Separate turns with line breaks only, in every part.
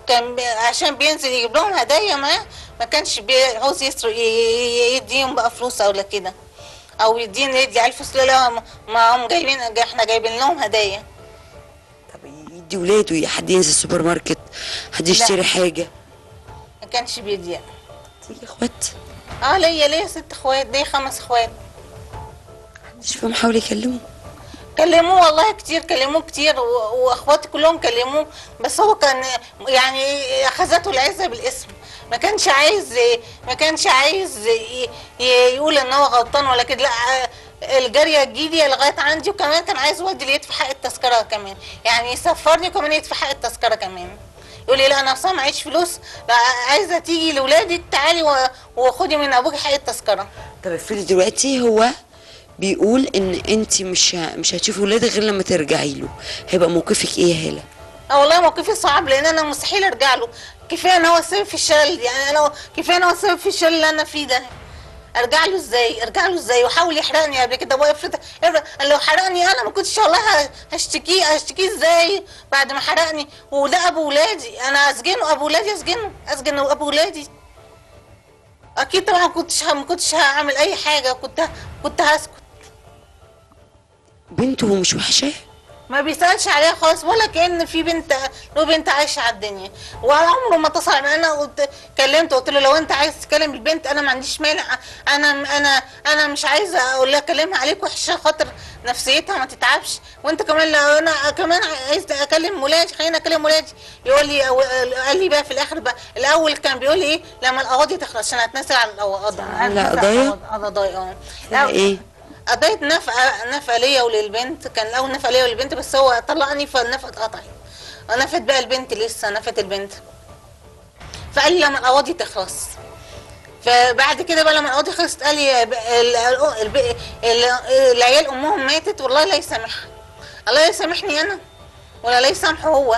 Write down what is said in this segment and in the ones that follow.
كان بي- عشان بينزل يجيب لهم هدايا معاه ما كانش بيعوز يصرف ي- ي- يديهم بقى فلوس او لا كده او يدين يدي على الفلوس لا ما- ما هم جايبين احنا جايبين لهم هدايا
طب يدي ولاده حد ينزل السوبر ماركت حد يشتري حاجه
ما كانش بيدي
تيجي اخوات
اه ليا ليا ست اخوات ليا خمس اخوات
مش فاهم حاول يكلمه
كلموه والله كتير كلموه كتير و- واخواتي كلهم كلموه بس هو كان يعني اخذته العزه بالاسم ما كانش عايز ما كانش عايز ي- ي- يقول ان هو غلطان ولا كده لا الجاريه تجيلي لغايه عندي وكمان كان عايز ودي اللي يدفع حق التذكره كمان يعني يسفرني وكمان يدفع حق التذكره كمان يقول لي لا انا اصلا معيش فلوس لا عايزه تيجي لاولادي تعالي و- وخدي من ابوكي حق التذكره
طب افرضي دلوقتي هو بيقول ان انت مش ه- مش هتشوفي ولادك غير لما ترجعي له هيبقى موقفك ايه يا هاله
اه والله موقفي صعب لان انا مستحيل ارجع له كفايه ان هو السبب في الشلل يعني انا كفايه ان هو السبب في الشلل اللي انا فيه ده ارجع له ازاي ارجع له ازاي وحاول يحرقني قبل كده هو افرض افرض لو حرقني انا ما كنتش والله ه- هشتكيه هشتكيه ازاي بعد ما حرقني وده ابو ولادي انا اسجنه ابو ولادي اسجنه اسجن ابو ولادي اكيد طبعا ما كنتش ما كنتش هعمل اي حاجه كنت كنت هسكت
بنته مش وحشاه
ما بيسألش عليها خالص ولا كأن في بنت له بنت عايشة على الدنيا ولا عمره ما اتصل عليا. انا قلت كلمته قلت له لو انت عايز تكلم البنت انا ما عنديش مانع انا انا انا مش عايزه اقول لها كلمها عليك وحش عشان خاطر نفسيتها ما تتعبش وانت كمان لو انا كمان عايز اكلم ولادي خليني اكلم ولادي يقول لي أو قال لي بقى في الاخر بقى الاول كان بيقول لي ايه لما القواضي تخلص عشان هتنزل على القواضي
على قضايا؟
على قضايا اه
لا ايه
قضية نفقة نفقة ليا وللبنت كان الأول نفقة ليا وللبنت بس هو طلقني فالنفقة اتقطعت نفت بقى البنت لسه نفت البنت فقال لي لما القواضي تخلص فبعد كده بقى لما القواضي خلصت قال لي ب- ال- ال- الب- ال- العيال أمهم ماتت والله لا يسامحها الله يسامحني أنا ولا لا يسامحه هو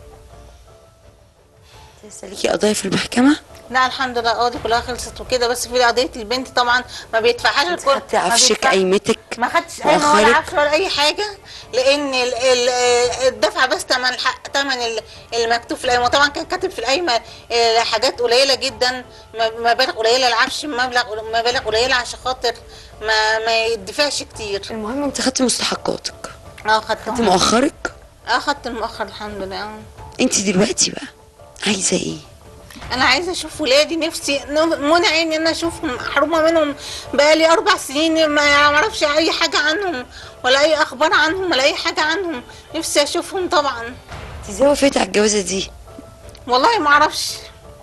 لسه ليكي قضايا في المحكمه
لا الحمد لله القواضي كلها خلصت وكده بس في قضية البنت طبعا ما بيدفعهاش الكل
خدتي
ما
عفشك
بيدفع-
قيمتك
ما خدتش اي ولا
مؤخرك؟
عفش ولا اي حاجه لان ال- ال- الدفع بس تمن الحق تمن ال- المكتوب في القايمه طبعا كان كاتب في القايمه آه، حاجات قليله جدا م- مبالغ قليله العفش مبلغ مبالغ قليله عشان خاطر ما ما يدفعش كتير
المهم انت خدتي مستحقاتك
اه
خدتي
خدتهم
مؤخرك
اه خدت المؤخر الحمد لله آه.
انت دلوقتي بقى عايزه ايه
انا عايزه اشوف ولادي نفسي منع ان انا اشوفهم محرومه منهم بقالي اربع سنين ما اعرفش اي حاجه عنهم ولا اي اخبار عنهم ولا اي حاجه عنهم نفسي اشوفهم طبعا
انت ازاي وافقتي على الجوازه دي
والله ما اعرفش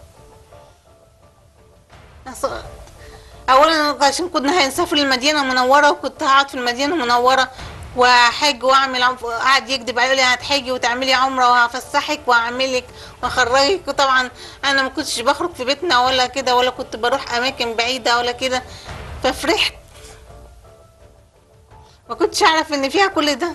أص- اولا عشان كنا هنسافر المدينه المنوره وكنت هقعد في المدينه المنوره وحج واعمل عم- قعد يكذب علي هتحجي وتعملي عمره وهفسحك واعملك واخرجك وطبعا انا ما كنتش بخرج في بيتنا ولا كده ولا كنت بروح اماكن بعيده ولا كده ففرحت ما كنتش اعرف ان فيها كل ده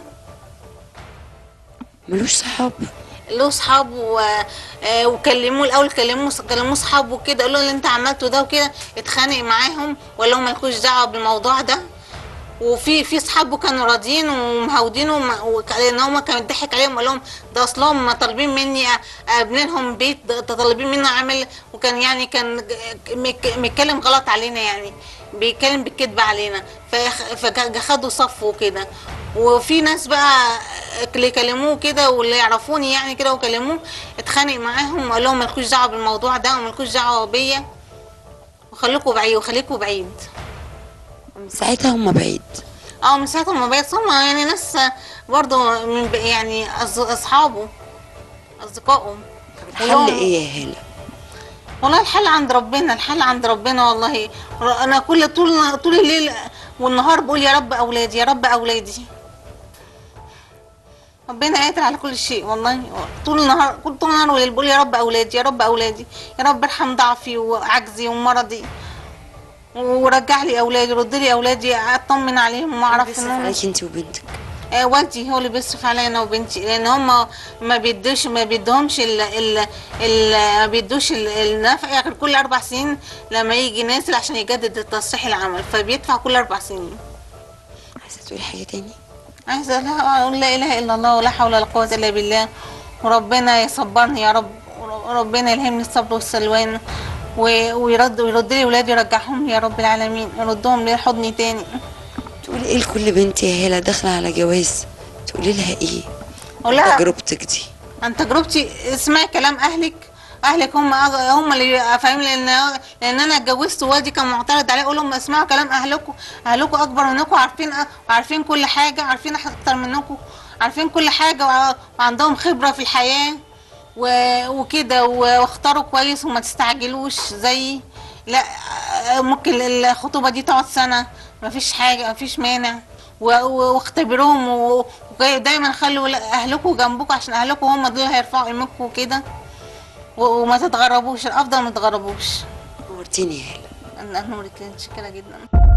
ملوش صحاب
له صحاب و... آه، وكلموه الاول كلموه كلموه صحابه كده قالوا له اللي انت عملته ده وكده اتخانق معاهم وقال لهم مالكوش دعوه بالموضوع ده وفي في صحابه كانوا راضيين ومهودين وما- وك- لان هم كان ضحك عليهم وقال لهم ده اصلهم طالبين مني أ- ابني لهم بيت ده ده طالبين مني اعمل وكان يعني كان ج- مك- متكلم غلط علينا يعني بيتكلم بالكذب علينا فخدوا صف وكده وفي ناس بقى اللي كلموه كده واللي يعرفوني يعني كده وكلموه اتخانق معاهم وقال لهم مالكوش دعوه بالموضوع ده ومالكوش دعوه بيا وخليكوا بعيد وخليكوا بعيد
من ساعتها هم بعيد
اه من ساعة ما بقيت صمة يعني ناس برضه من ب- يعني أص- اصحابه اصدقائه
الحل
ولهم-
ايه يا هاله
والله الحل عند ربنا الحل عند ربنا والله انا كل طول طول الليل والنهار بقول يا رب اولادي يا رب اولادي ربنا قادر على كل شيء والله طول النهار كل طول النهار والليل بقول يا رب اولادي يا رب اولادي يا رب ارحم ضعفي وعجزي ومرضي ورجع لي اولادي رد لي اولادي اطمن عليهم واعرف
بيصرف
انهم
عليكي انت وبنتك
آه، والدي هو اللي بيصرف عليا انا وبنتي لان هم ما بيدوش ما بيدوهمش ال ال ال ما بيدوش ال- النفقه غير كل اربع سنين لما يجي نازل عشان يجدد التصريح العمل فبيدفع كل اربع سنين
عايزه تقولي حاجه تاني
عايزه لا اقول لا اله الا الله ولا حول ولا قوه الا بالله وربنا يصبرني يا رب ربنا يلهمني الصبر والسلوان و- ويرد ويرد لي ولادي يرجعهم لي يا رب العالمين يردهم لي حضني تاني
تقولي ايه لكل بنت يا هالة داخلة على جواز تقولي لها ايه
اقول لها
تجربتك دي
عن تجربتي اسمعي كلام اهلك اهلك هم هم اللي فاهم لان لان انا اتجوزت ووالدي كان معترض عليه اقول لهم اسمعوا كلام اهلكم اهلكم اكبر منكم عارفين عارفين كل حاجه عارفين اكتر منكم عارفين كل حاجه وع- وعندهم خبره في الحياه و- وكده و- واختاروا كويس وما تستعجلوش زي لا ممكن الخطوبه دي تقعد سنه مفيش حاجه مفيش مانع و- و- واختبروهم و- ودايما خلوا اهلكم جنبكم عشان اهلكم هم دول هيرفعوا قيمتكم وكده و- وما تتغربوش الافضل ما تتغربوش
نورتيني يا هالة
انا نورك شكرا جدا